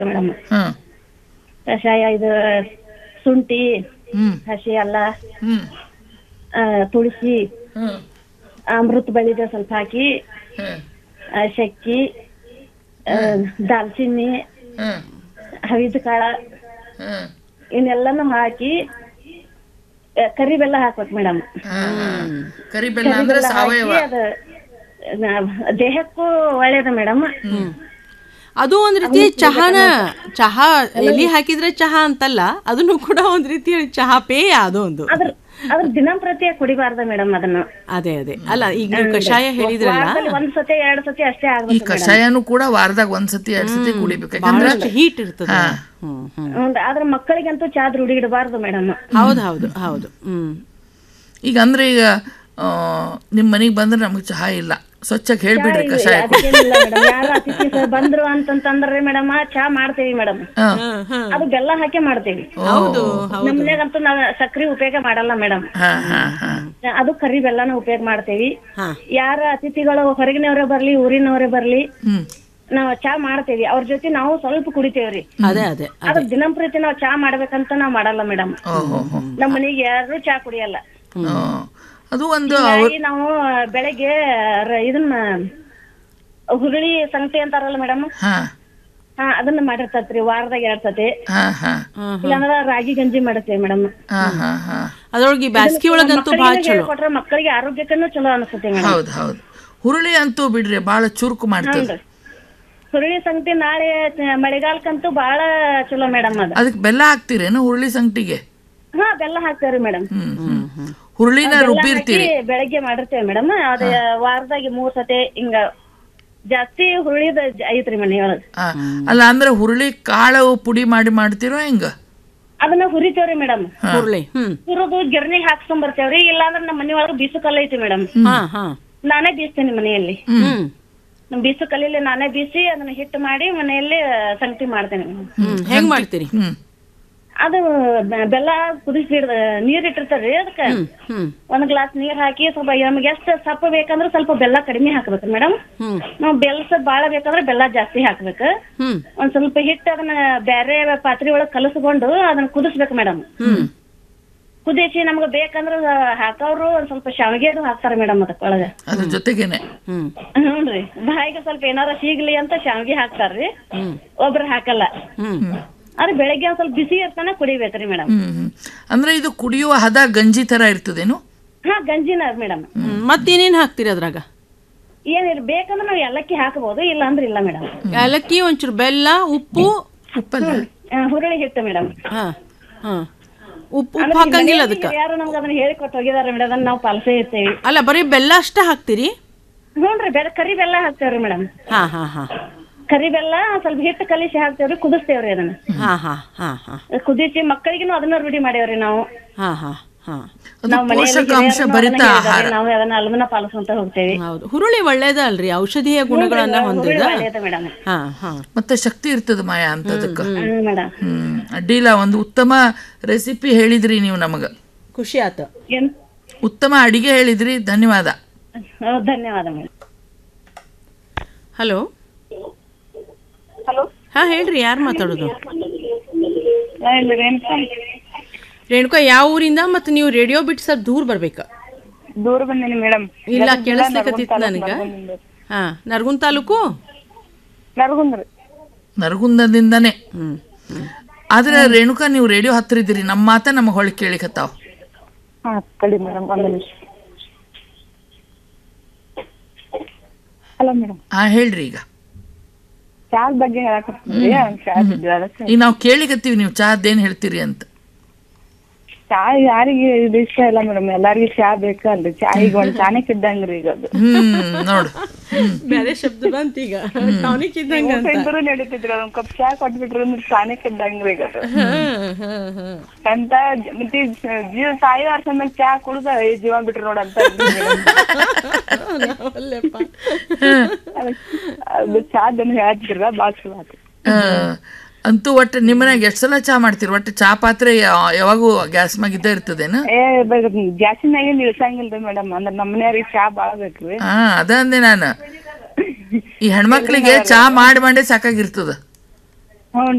Madam ಹಾ ಕಷಾಯ ಇದು ಶುಂಠಿ ಹ್ಮ್ ಹಸಿ ಅಲ್ಲ ಹ್ಮ್ ಆ, ತುಳಸಿ ಹ್ಮ್ ಅಮೃತ ಬಳ್ಳಿದ ಸ್ವಲ್ಪ ಹಾಕಿ ಹ್ಮ್ ಆ, ಶಕ್ಕಿ ಆ, ದಾಲ್ಚಿನ್ನಿ ಹ್ಮ್ ಹವಿದ ಕಾಳ ಹ್ಮ್ ಇವನ್ನೆಲ್ಲನು ಹಾಕಿ ಆ, ಕರಿ ಬೆಲ್ಲ ಹಾಕ್ಬೇಕು ಮೇಡಮ್ ಹಾ, ಹಾ. ಕರಿಬೆಲ್ಲ ಅಂದ್ರೆ ಸಾವಯವ ಅದು ಆ, ದೇಹಕ್ಕೂ ಒಳ್ಳೇದು ಮೇಡಮ್ ಅದು ಒಂದ್ ರೀತಿ ಚಹಾನ ಚಹಾ ಎಲಿ ಹಾಕಿದ್ರೆ ಚಹಾ ಅಂತಲ್ಲ ಅದನ್ನು ಕೂಡ ಒಂದ್ ರೀತಿ ಚಹಾ ಪೇಯ ಅದು ಒಂದು ಅದ್ರ ಅದ್ರ ದಿನಂಪ್ರತಿ ಕುಡಿಬಾರ್ದ ಮೇಡಮ್ ಅದನ್ನ ಅದೇ ಅದೇ ಅಲ್ಲ ಈಗ ನೀವು ಕಷಾಯ ಹೇಳಿದ್ರಲ್ಲ ವಾರದಲ್ಲಿ ಒಂದ್ ಸತಿ ಎರಡ್ ಸತಿ ಅಷ್ಟೇ ಈ ಆಗ್ಬೇಕು ಕಷಾಯನು ಕೂಡ ವಾರದಾಗ ಒಂದ್ಸತಿ ಎರಡ್ ಸತಿ ಕುಡಿಬೇಕು ಯಾಕಂದ್ರೆ ಬಹಳಷ್ಟು ಹೀಟ್ ಇರ್ತದೆ ಹಾ. ಹ್ಮ್ ಹ್ಮ್ ಹ್ಮ್ ಆದ್ರ ಮಕ್ಕಳಿಗಂತೂ ಚಾದ್ ರೂಢಿ ಇಡಬಾರ್ದು ಮೇಡಮ್ ಹೌದು ಹೌದು ಹೌದು ಹ್ಮ್ ಈಗ ಅಂದ್ರೆ ಈಗ ಆ, ನಿಮ್ ಮನೆಗ್ ಬಂದ್ರೆ ನಮಗೆ ಚಹಾ ಇಲ್ಲ ಸ್ವಚ್ಛಕ್ಕೆ ಹೇಳ್ಬಿಡ್ರಿ ಕಷಾಯ ಕೊಡಿ. ಅದಕ್ಕೇನಿಲ್ಲ ಮೇಡಮ್ ಯಾರು ಅತಿಥಿ ಸ- ಬಂದ್ರು ಅಂತಂತಂದ್ರೆ ಮೇಡಮ್ ಚಾ ಮಾಡ್ತೇವಿ ಮೇಡಮ್ ಹಾ. ಅದು ಬೆಲ್ಲ ಹಾಕಿ ಮಾಡ್ತೇವಿ ಹೌದು ಹೌದು ನಮ್ಮ ಮನ್ಯಾಗಂತೂ ನಾವ್ ಸಕ್ರಿ ಉಪಯೋಗ ಮಾಡಲ್ಲ ಮೇಡಮ್ ಹಾ ಹಾ ಹಾ ಅದು ಕರಿ ಬೆಲ್ಲನ ಉಪಯೋಗ ಮಾಡ್ತೇವಿ ಹಾ ಯಾರ ಅತಿಥಿಗಳು ಹೊರಗಿನವರೇ ಬರ್ಲಿ ಊರಿನವರೇ ಬರ್ಲಿ ಹ್ಮ್ ನಾವ್ ಚಾ ಮಾಡ್ತೇವಿ ಅವ್ರ ಜೊತೆ ನಾವು ಸ್ವಲ್ಪ ಕುಡಿತೇವ್ರಿ ಅದೇ ಅದೇ ಅದ್ರ ದಿನಂಪ್ರತಿ ನಾವ್ ಚಾ ಮಾಡ್ಬೇಕಂತ ನಾವ್ ಮಾಡಲ್ಲ ಮೇಡಮ್ ಓಹೋ ಹೋ ನಮ್ಮ ಮನೆಗೆ ಯಾರು ಚಾ ಕುಡಿಯಲ್ಲ ಹಾ. ಅದು ಒಂದು ಹೀಗಾಗಿ ನಾವು ಬೆಳಗ್ಗೆ ರ- ಇದನ್ನ ಹುರುಳಿ ಸಂಗತಿ ಅಂತಾರಲ್ಲ ಮೇಡಮ್ ಹಾ ಹಾ ಅದನ್ನ ಮಾಡಿರ್ತತ್ರಿ ವಾರದಾಗ ಎರಡ್ ಸತಿ ಹಾ ಹಾ ಇಲ್ಲಾಂದ್ರ ರಾಗಿ ಗಂಜಿ ಮಾಡ್ತೇವೆ ಮೇಡಮ್ ಹಾ ಹಾ ಹಾ ಅದ್ರೊಳಗೆ ಈ ಬ್ಯಾಸ್ಗಿ ಒಳಗಂತೂ ಭಾಳ ಚಲೋ ಕೊಟ್ರ ಮಕ್ಕಳಿಗೆ ಆರೋಗ್ಯಕ್ಕೂ ಚಲೋ ಅನಿಸ್ತೈತಿ ಮೇಡಮ್ ಹೌದು ಹೌದು ಹುರುಳಿ ಅಂತೂ ಬಿಡ್ರಿ ಬಹಳ ಚುರುಕು ಮಾಡ್ತದೆ ಹುರುಳಿ ಸಂಗತಿ ನಾಳೆ ತ- ಮಳೆಗಾಲಕ್ಕಂತೂ ಬಾಳ ಚಲೋ ಮೇಡಮ್ ಅದ ಅದಕ್ಕೆ ಬೆಲ್ಲ ಹಾಕ್ತೀರೇನು ಹುರುಳಿ ಸಂಗಟಿಗೆ ಹಾ ಬೆಲ್ಲ ಹಾಕ್ತೇವ್ರಿ ಮೇಡಮ್ ಹ್ಮ್ ಹ್ಮ್ ಹುರುಳಿನ ರುಬ್ಬಿರ್ತೀರಿ ಬೆಳಗ್ಗೆ ಮಾಡಿರ್ತೇವೆ ಮೇಡಮ್ ಅದ ವಾರದಾಗ ಮೂರ್ ಸತಿ ಹಿಂಗ ಜಾಸ್ತಿ ಹುರುಳಿದ ಜ- ಐತ್ರಿ ಮನೆಯೊಳಗ ಆ, ಅಲ್ಲ ಅಂದ್ರೆ ಹುರುಳಿ ಕಾಳು ಪುಡಿ ಮಾಡಿ ಮಾಡ್ತೀರೋ ಹೆಂಗ ಅದನ್ನ ಹುರಿತೇವ್ರಿ ಮೇಡಮ್ ಹುರುಳಿ ಹ್ಮ್ ಹುರಿದು ಗಿರ್ನಿಗ್ ಹಾಕ್ಸ್ಕೊಂಡ್ ಬರ್ತೇವ್ರಿ ಇಲ್ಲಾಂದ್ರ ನಮ್ಮ ಮನೆಯೊಳಗ ಬೀಸು ಕಲ್ಲ ಐತಿ ಮೇಡಮ್ ಹಾ ಹಾ ನಾನೇ ಬೀಸ್ತೇನೆ ಮನೆಯಲ್ಲಿ ಹ್ಮ್ ನಮ್ ಬೀಸು ಕಲ್ಲಿಲಿ ನಾನೇ ಬೀಸಿ ಅದನ್ನ ಹಿಟ್ಟು ಮಾಡಿ ಮನೆಯಲ್ಲಿ ಸಂಗತಿ ಮಾಡ್ತೇನೆ ಹ್ಮ್ ಹೆಂಗ್ ಮಾಡ್ತೀರಿ ಹ್ಮ್ ಅದು ಬೆ- ಬೆಲ್ಲ ಕುದಿಸಿಡ್ ನೀರ್ ಇಟ್ಟಿರ್ತಾರ್ರಿ ಅದಕ್ಕ ಹ್ಮ್ ಒಂದ್ ಗ್ಲಾಸ್ ನೀರ್ ಹಾಕಿ ಸ್ವಲ್ಪ ನಮ್ಗೆ ಎಷ್ಟು ಸಪ್ಪು ಬೇಕಂದ್ರೆ ಸ್ವಲ್ಪ ಬೆಲ್ಲ ಕಡಿಮೆ ಹಾಕ್ಬೇಕು ಮೇಡಮ್ ಹ್ಮ್ ನಾವ್ ಬೆಲ್ಲ ಸ್ವಲ್ಪ ಬಾಳ ಬೇಕಂದ್ರೆ ಬೆಲ್ಲ ಜಾಸ್ತಿ ಹಾಕ್ಬೇಕು ಹ್ಮ್ ಒಂದ್ ಸ್ವಲ್ಪ ಹಿಟ್ಟು ಅದನ್ನ ಬ್ಯಾರೆ ಪಾತ್ರೆ ಒಳಗ್ ಕಲಸ್ಕೊಂಡು ಅದನ್ನ ಕುದಿಸ್ಬೇಕು ಮೇಡಮ್ ಹ್ಮ್ ಕುದಿಸಿ ನಮ್ಗೆ ಬೇಕಂದ್ರ ಹಾಕೋರು ಒಂದ್ ಸ್ವಲ್ಪ ಶಾವಿಗೆ ಅದು ಹಾಕ್ತಾರ ಮೇಡಮ್ ಅದಕ್ಕ ಒಳಗ ಅದ್ರ ಜೊತೆಗೇನೆ ಹ್ಮ್ ಹ್ಞೂನ್ರಿ ಬಾಯಿಗೆ ಸ್ವಲ್ಪ ಏನಾರ ಸಿಗ್ಲಿ ಅಂತ ಶಾವಿಗೆ ಹಾಕ್ತಾರ್ರಿ ಹ್ಮ್ ಒಬ್ರು ಹಾಕಲ್ಲ ಹ್ಮ್ ಆದ್ರೆ ಬೆಳಗ್ಗೆ ಒಂದ್ ಸ್ವಲ್ಪ ಬಿಸಿ ಇರ್ತಾನ ಕುಡಿಬೇಕ್ರಿ ಮೇಡಮ್ ಹ್ಮ್ ಹ್ಮ್ ಅಂದ್ರೆ ಇದು ಕುಡಿಯುವ ಹದ ಗಂಜಿ ತರ ಇರ್ತದೇನು ಹಾ ಗಂಜಿನ ಮೇಡಮ್ ಹ್ಮ್ ಮತ್ತೇನೇನ್ ಹಾಕ್ತೀರಿ ಅದ್ರಾಗ ಏನಿಲ್ಲ ಬೇಕಂದ್ರೆ ನಾವು ಎಲ್ಲಕ್ಕಿ ಹಾಕಬಹುದು ಇಲ್ಲ ಅಂದ್ರೆ ಇಲ್ಲ ಮೇಡಮ್ ಏಲಕ್ಕಿ ಒಂಚೂರು ಬೆಲ್ಲ ಉಪ್ಪು ಉಪ್ಪಲ್ಲ ಹುರುಳಿ ಹಿಟ್ಟು ಮೇಡಮ್ ಹಾ ಹಾ ಉಪ್ಪು ಉಪ್ಪು ಹಾಕಂಗಿಲ್ಲ ಅದಕ್ಕ ಯಾರು ನಮ್ಗೆ ಅದನ್ನ ಹೇಳಿಕೊಟ್ಟು ಹೋಗಿದಾರೆ ಮೇಡಮ್ ಅದನ್ನ ನಾವು ಪಾಲಿಸೇ ಇರ್ತೇವಿ ಅಲ್ಲ ಬರೀ ಬೆಲ್ಲ ಅಷ್ಟ ಹಾಕ್ತೀರಿ ಹ್ಞೂನ್ರಿ ಬೆಲ್ಲ ಕರಿ ಬೆಲ್ಲ ಹಾಕ್ತೇವ್ರಿ ಮೇಡಮ್ ಹಾ ಹಾ ಹಾ ಕರಿ ಬೆಲ್ಲ ಸ್ವಲ್ಪ ಹಿಟ್ಟು ಕಲಿಸಿ ಹಾಕ್ತೇವ್ರಿ ಕುದಿಸ್ತೇವ್ರಿ ಅದನ್ನ ಹಾ ಹಾ ಹಾ ಹಾ ಕುದಿಸಿ ಮಕ್ಕಳಿಗೂ ಅದನ್ನ ರೂಢಿ ಮಾಡೇವ್ರಿ ನಾವು ಹಾ ಹಾ ಹಾ ಅದು ನಾವು ಮನೆಯಲ್ಲಿ ಪೋಷಕಾಂಶ ಹಿರಿಯರು ಭರಿತ ಅದನ್ನ ಆಹಾರ ಹೇಳಿದಾರೆ, ನಾವು ಅದನ್ನ ಅಲ್ಮನ ಪಾಲಿಸ್ಕೊಂತ ಹೋಗ್ತೇವಿ ಹೌದು ಹುರುಳಿ ಒಳ್ಳೇದ ಅಲ್ರಿ ಔಷಧೀಯ ಗುಣಗಳನ್ನ ಹೊಂದಿದ ಮೇಡಮ್ ಹಾ ಹಾ ಮತ್ತೆ ಶಕ್ತಿ ಇರ್ತದ ಮಾಯಾ ಅಂತದಕ್ಕ ಹ್ಮ್ ಮೇಡಮ್ ಹ್ಮ್ ಅಡ್ಡಿಲ್ಲ ಒಂದು ಉತ್ತಮ ರೆಸಿಪಿ ಹೇಳಿದ್ರಿ ನೀವು ನಮಗ ಖುಷಿ ಆತ ಏನ್ ಉತ್ತಮ ಅಡಿಗೆ ಹೇಳಿದ್ರಿ ಧನ್ಯವಾದ ಹೌದ್, ಧನ್ಯವಾದ ಮೇಡಮ್ ಹಲೋ ಹಲೋ ಹಾ ಹೇಳ್ರಿ ಯಾರು ಮಾತಾಡೋದು ರೇಣುಕಾ ರೇಣುಕಾ ಯಾವ ಊರಿಂದ ಮತ್ತು ನೀವು ರೇಡಿಯೋ ಬಿಟ್ಟು ಸ್ವಲ್ಪ ದೂರ ಬರ್ಬೇಕಾ ದೂರ ಬಂದೇನಿ ಮೇಡಮ್ ಇಲ್ಲ ಕೇಳಿಸ್ಲಿಕತ್ತಿತ್ತು ನನಗೆ ಹಾ ನರಗುಂದ ತಾಲೂಕು ನರಗುಂದ್ರಿ ನರಗುಂದದಿಂದಾನೆ ಹ್ಮ್ ಹ್ಮ್ ಆದ್ರೆ ರೇಣುಕಾ ನೀವು ರೇಡಿಯೋ ಹತ್ರ ಇದ್ದೀರಿ ನಮ್ಮ ಮಾತ ನಮಗೆ ಹೊಳ್ ಕೇಳಿಕತ್ತಾವ ಹಾ ಕಳಿ ಮೇಡಮ್ ಒಂದ್ ನಿಮಿಷ ಹಲೋ ಮೇಡಮ್ ಹಾ ಹೇಳ್ರಿ ಈಗ ಚಾದ ಬಗ್ಗೆ ಹೇಳಕತ್ತೀವಿ ಚಾ ಅದಕ್ಕೆ ಈಗ ನಾವು ಕೇಳಿಕತ್ತೀವಿ ನೀವು ಚಾದ್ದೇನ್ ಹೇಳ್ತೀರಿ ಅಂತ ಚಾ ಯಾರಿಗೆ ಇದು ಇಷ್ಟ ಇಲ್ಲ ಮೇಡಮ್ ಎಲ್ಲಾರ್ಗಿ ಚಾ ಬೇಕಲ್ರಿ ಚಾ ಈಗ ಒಂದ್ ಚಾನೆ ಇದ್ದಂಗ್ರಿ ಈಗ ಅದು ಹ್ಮ್ ನೋಡು ಬೇರೆ ಶಬ್ದ ಬಂತ ಈಗ ಟಾನಿಕ್ ಇದ್ದಂಗ ಅಂತ ಇಬ್ಬರು ನಡೀತಿದ್ರು ಒಂದ್ ಕಪ್ ಚಾ ಕೊಟ್ಬಿಟ್ರು ಅಂದ್ರೆ ಚಾನೆ ಇದ್ದಂಗ್ರಿ ಈಗ ಅದು ಹಾ, ಹಾ, ಹಾ. ಅಂತ ಜ- ಮತ್ತೆ ಈ ಜ- ಜೀವ ಸಾಯೋ ವರ್ಷ ಮೇಲೆ ಚಾ ಕುಡ್ದ ಏ ಜೀವ ಬಿಟ್ರು ನೋಡಂತ ನಾವಲ್ಲೆಪ್ಪ. ಅದು ಚಾದನ್ನು ಹೇಳ್ತಿದ್ರ ಬಾಳ ಚಲೋ ಆತು ಆ, ಅಂತೂ ಒಟ್ಟು ನಿಮ್ಮನ್ಯಾಗ ಎಷ್ಟು ಸಲ ಚಾ ಮಾಡ್ತೀರಿ ಒಟ್ಟು ಚಾ ಪಾತ್ರೆ ಯಾ- ಯಾವಾಗೂ ಗ್ಯಾಸ್ ಮ್ಯಾಗ ಇದ್ದೇ ಇರ್ತದೇನ ಏ ಗ್ಯಾಸಿನಾಗ ಇಳ್ಸಂಗಿಲ್ರಿ ಮೇಡಮ್ ಅಂದ್ರ ನಮ್ಮ ಮನ್ಯಾರಿಗೆ ಚಾ ಬಾಳ ಬೇಕ್ರಿ ಹಾ ಅದ ಅಂದೆ ನಾನು ಈ ಹೆಣ್ಮಕ್ಳಿಗೆ ಚಾ ಮಾಡಿ ಮಾಡೇ ಸಾಕಾಗಿರ್ತದ ಹ್ಞೂ